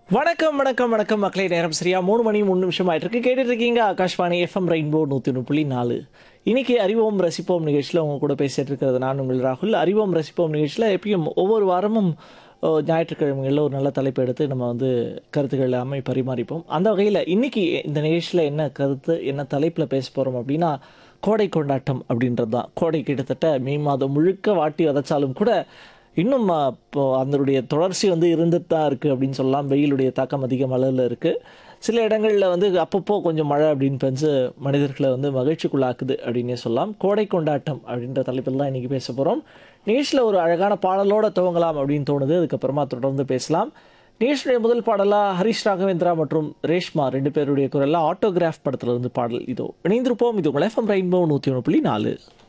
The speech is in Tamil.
வணக்கம் வணக்கம் வணக்கம் மக்களே நேரம் சரியா மூணு மணி மூணு நிமிஷம் ஆயிட்டு இருக்கு கேட்டுட்டு இருக்கீங்க ஆகாஷ்வாணி எஃப்எம் ரெயின்போ நூற்றி ஒன்று புள்ளி நாலு இன்னைக்கு அறிவோம் ரசிப்போம் நிகழ்ச்சியில் உங்க கூட பேசிட்டு இருக்கிறது நான் உங்கள் ராகுல் அறிவோம் ரசிப்போம் நிகழ்ச்சியில் எப்பயும் ஒவ்வொரு வாரமும் ஓ, ஞாயிற்றுக்கிழமைகளில் ஒரு நல்ல தலைப்பு எடுத்து நம்ம வந்து கருத்துக்கள் எல்லாமே பரிமாறிப்போம் அந்த வகையில் இன்னைக்கு இந்த நிகழ்ச்சியில் என்ன கருத்து என்ன தலைப்பில் பேச போகிறோம் அப்படின்னா கோடை கொண்டாட்டம் அப்படின்றது தான் கோடை கிட்டத்தட்ட மே மாதம் முழுக்க வாட்டி வதச்சாலும் கூட இன்னும் அஹ், இப்போ அதனுடைய தொடர்ச்சி வந்து இருந்துட்டு தான் இருக்குது அப்படின்னு சொல்லலாம் வெயிலுடைய தாக்கம் அதிகம் அளவில் இருக்குது சில இடங்களில் வந்து அப்பப்போ கொஞ்சம் மழை அப்படின்னு பெஞ்சு மனிதர்களை வந்து மகிழ்ச்சிக்குள்ளாக்குது அப்படின்னே சொல்லலாம் கோடை கொண்டாட்டம் அப்படின்ற தலைப்பில் தான் இன்றைக்கி பேச போகிறோம் நிகழ்ச்சியில் ஒரு அழகான பாடலோட துவங்கலாம் அப்படின்னு தோணுது அதுக்கப்புறமா தொடர்ந்து பேசலாம் நிகழ்ச்சியுடைய முதல் பாடலாக ஹரிஷ் ராகவேந்திரா மற்றும் ரேஷ்மா ரெண்டு பேருடைய குரலில் ஆட்டோகிராஃப் படத்துல இருந்து பாடல் இதோ இணைந்திருப்போம் இது உங்கள் எஃப்எம் ரெயின்போ நூற்றி ஒன்று புள்ளி நாலு